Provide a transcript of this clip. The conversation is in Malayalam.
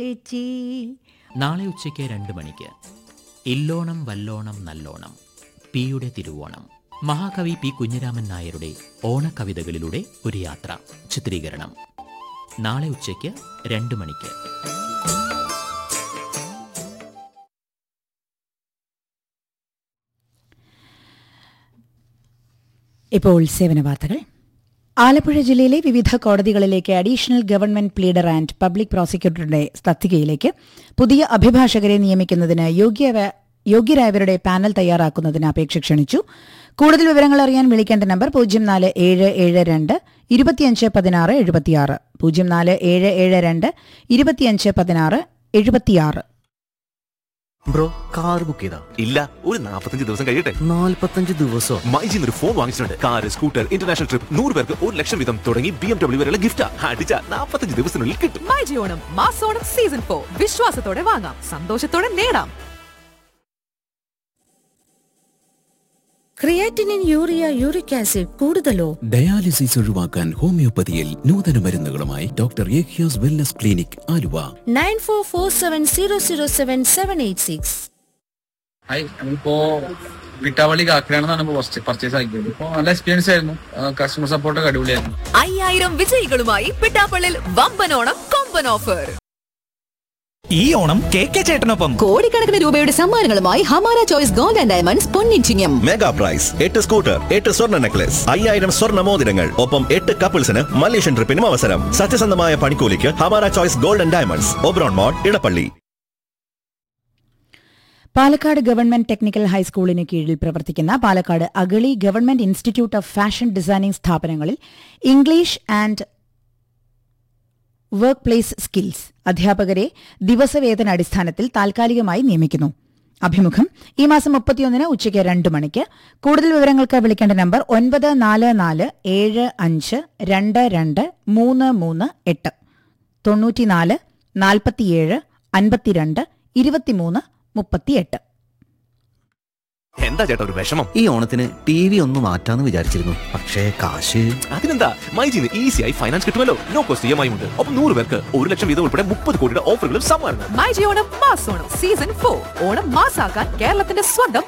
ചേച്ചി നാളെ ഉച്ചയ്ക്ക് രണ്ട് മണിക്ക് ഇല്ലോണം വല്ലോണം നല്ലോണം പിയുടെ തിരുവോണം മഹാകവി പി കുഞ്ഞിരാമൻ നായരുടെ ഓണക്കവിതകളിലൂടെ ഒരു യാത്ര ചിത്രീകരണം നാളെ ഉച്ചയ്ക്ക് രണ്ട് മണിക്ക് ഇപ്പോൾ സേവന വാർത്തകൾ ആലപ്പുഴ ജില്ലയിലെ വിവിധ കോടതികളിലേക്ക് additional government pleader and public പ്രോസിക്യൂട്ടറുടെ തസ്തികയിലേക്ക് പുതിയ അഭിഭാഷകരെ നിയമിക്കുന്നതിന് യോഗ്യ യോഗ്യരായവരുടെ പാനൽ തയ്യാറാക്കുന്നതിന് അപേക്ഷ ക്ഷണിച്ചു കൂടുതൽ വിവരങ്ങൾ അറിയാൻ വിളിക്കേണ്ട നമ്പർ പൂജ്യം നാല് ഏഴ് ഏഴ് രണ്ട് ഇരുപത്തിയഞ്ച് പതിനാറ് എഴുപത്തിയാറ് പൂജ്യം നാല് ഏഴ് ഏഴ് രണ്ട് ഇരുപത്തിയഞ്ച് പതിനാറ് എഴുപത്തിയാറ് ബ്രോ കാർ ബുക്ക് ചെയ്താ ഇല്ല ഒരു നാൽപ്പത്തഞ്ച് ദിവസം കഴിയട്ടെ നാല്പത്തഞ്ച് ദിവസം മൈജിന്ന് ഒരു ഫോൺ വാങ്ങിച്ചിട്ടുണ്ട് കാർ സ്കൂട്ടർ ഇന്റർനാഷണൽ ട്രിപ്പ് നൂറ് പേർക്ക് ഒരു ലക്ഷം വീതം തുടങ്ങി ബി എം ഡബ്ല്യൂ വരെയുള്ള ഗിഫ്റ്റ് അടിച്ച നാൽപ്പത്തഞ്ച് ദിവസത്തിനുള്ളിൽ കിട്ടും മൈജി ഓണം മാസോണം സീസൺ ഫോർ വിശ്വാസത്തോടെ വാങ്ങാം സന്തോഷത്തോടെ നേടാം ക്രിയാറ്റിനിൻ യൂറിയ യൂറിക് ആസിഡ് കൂടുതലോ ഡയാലിസിസ് ഒഴിവാക്കാൻ ഹോമിയോപ്പതിയിൽ നൂതന മരുന്നുകളുമായി ഡോക്ടർ ഏഖ്യാസ് wellness clinic Aluva nine four four seven zero zero seven seven eight six hi നമ്മളിപ്പോ വിട്ടാവളി കാക്കനാണെന്നാണ് ഇപ്പോ പർച്ചേസ് ആക്കിയത് ഇപ്പൊ നല്ല എക്സ്പീരിയൻസ് ആയിരുന്നു കസ്റ്റമർ സപ്പോർട്ടൊക്കെ അടിപൊളിയായിരുന്നു അയ്യായിരം വിജയികളുമായി പിട്ടാപ്പള്ളിൽ വമ്പനോണം കൊമ്പൻ ഓഫർ ഈ ഓണം കെ കെ ചേട്ടനൊപ്പം കോടിക്കണക്കിന് രൂപയുടെ സമ്മാനങ്ങളുമായി Hamara choice gold and diamonds പൊന്നിച്ചിങ്ങം മെഗാ പ്രൈസ് എട്ട് സ്കൂട്ടർ എട്ട് സ്വർണ്ണ നെക്ലസ് അയ്യായിരം സ്വർണ്ണ മോതിരങ്ങൾ ഒപ്പം എട്ട് കപ്പിൾസിന് മലേഷ്യൻ ട്രിപ്പിനും അവസരം സത്യസന്ധമായ പണിക്കൂലിക്ക് Hamara choice golden diamonds Oberon mall Edappally Palakkad government technical ഹൈസ്കൂളിന് കീഴിൽ പ്രവർത്തിക്കുന്ന Palakkad Agali government institute of fashion designing സ്ഥാപനങ്ങളിൽ English and work place skills അധ്യാപകരെ ദിവസവേതന അടിസ്ഥാനത്തിൽ താൽക്കാലികമായി നിയമിക്കുന്നു അഭിമുഖം ഈ മാസം മുപ്പത്തിയൊന്നിന് ഉച്ചയ്ക്ക് രണ്ട് മണിക്ക് കൂടുതൽ വിവരങ്ങൾക്ക് വിളിക്കേണ്ട നമ്പർ ഒൻപത് നാല് നാല് ഏഴ് അഞ്ച് രണ്ട് രണ്ട് മൂന്ന് മൂന്ന് എട്ട് തൊണ്ണൂറ്റിനാല് നാൽപ്പത്തിയേഴ് അൻപത്തിരണ്ട് ഇരുപത്തിമൂന്ന് മുപ്പത്തിയെട്ട് എന്താ ചേട്ടാ ഒരു വിഷമം ഈ ഓണത്തിന് ടി വി ഒന്ന് മാറ്റാന്ന് വിചാരിച്ചിരുന്നു പക്ഷേ കാശ് അതിനെന്താ മൈജിന്ന് ഈസിയായി ഫൈനാൻസ് കിട്ടുമല്ലോ no cost E M I ഉണ്ട് ഒപ്പം നൂറ് പേർക്ക് ഒരു ലക്ഷം വീതം ഉൾപ്പെടെ മുപ്പത് കോടിയുടെ ഓഫറുകളും സമ്മാനങ്ങൾ മൈജി ഓണം മാസോണം സീസൺ ഫോർ ഓണം മാസാക്കാൻ കേരളത്തിന്റെ സ്വന്തം